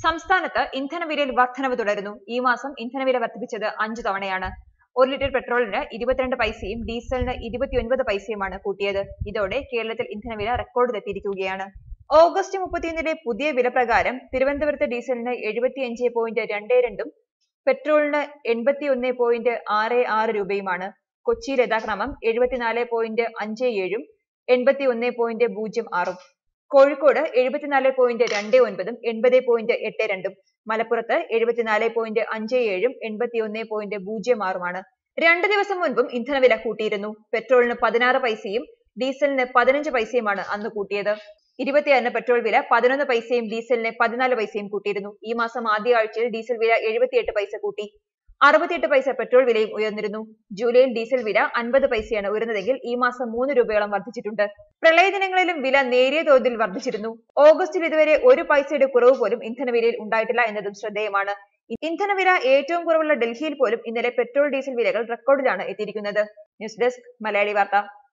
സംസ്ഥാനത്ത് ഇന്ധനവിലയിൽ വർധനവ് തുടരുന്നു ഈ മാസം ഇന്ധനവില വർദ്ധിപ്പിച്ചത് അഞ്ചു തവണയാണ് ഒരു ലിറ്റർ പെട്രോളിന് ഇരുപത്തിരണ്ട് പൈസയും ഡീസലിന് ഇരുപത്തിയൊൻപത് പൈസയുമാണ് കൂട്ടിയത് ഇതോടെ കേരളത്തിൽ ഇന്ധനവില റെക്കോർഡിലെത്തിയിരിക്കുകയാണ് ഓഗസ്റ്റ് മുപ്പത്തിയൊന്നിലെ പുതിയ വില പ്രകാരം തിരുവനന്തപുരത്ത് ഡീസലിന് എഴുപത്തിയഞ്ച് പോയിന്റ് രണ്ട് രണ്ടും പെട്രോളിന് എൺപത്തി ഒന്ന് പോയിന്റ് ആറ് ആറ് രൂപയുമാണ് കൊച്ചിയിൽ യഥാക്രമം എഴുപത്തിനാല് പോയിന്റ് അഞ്ച് ഏഴും എൺപത്തി ഒന്ന് പോയിന്റ് പൂജ്യം ആറും കോഴിക്കോട് എഴുപത്തിനാല് പോയിന്റ് രണ്ട് ഒൻപതും എൺപത് പോയിന്റ് എട്ട് രണ്ടും മലപ്പുറത്ത് എഴുപത്തിനാല് പോയിന്റ് അഞ്ച് ഏഴും എൺപത്തി ഒന്ന് പോയിന്റ് പൂജ്യം ആറുമാണ് രണ്ട് ദിവസം മുൻപും ഇന്ധനവില കൂട്ടിയിരുന്നു പെട്രോളിന് പതിനാറ് പൈസയും ഡീസലിന് പതിനഞ്ച് പൈസയുമാണ് അന്ന് കൂട്ടിയത് ഇരുപത്തിയാറിന് പെട്രോൾ വില പതിനൊന്ന് പൈസയും ഡീസലിന് പതിനാല് പൈസയും കൂട്ടിയിരുന്നു ഈ മാസം ആദ്യ ആഴ്ചയിൽ ഡീസൽ വില എഴുപത്തിയെട്ട് പൈസ കൂട്ടി അറുപത്തിയെട്ട് പൈസ പെട്രോൾ വിലയും ഉയർന്നിരുന്നു ജൂലൈയിൽ ഡീസൽ വില അൻപത് പൈസയാണ് ഉയർന്നതെങ്കിൽ ഈ മാസം മൂന്ന് രൂപയോളം വർദ്ധിച്ചിട്ടുണ്ട് പ്രളയ ദിനങ്ങളിലും വില നേരിയ തോതിൽ വർദ്ധിച്ചിരുന്നു ഓഗസ്റ്റിൽ ഇതുവരെ ഒരു പൈസയുടെ കുറവ് പോലും ഇന്ധനവിലയിൽ ഉണ്ടായിട്ടില്ല എന്നതും ശ്രദ്ധേയമാണ് ഇന്ധനവില ഏറ്റവും കുറവുള്ള ഡൽഹിയിൽ പോലും ഇന്നലെ പെട്രോൾ ഡീസൽ വിലകൾ റെക്കോർഡിലാണ് എത്തിയിരിക്കുന്നത് ന്യൂസ് ഡെസ്ക് മലയാളി വാർത്ത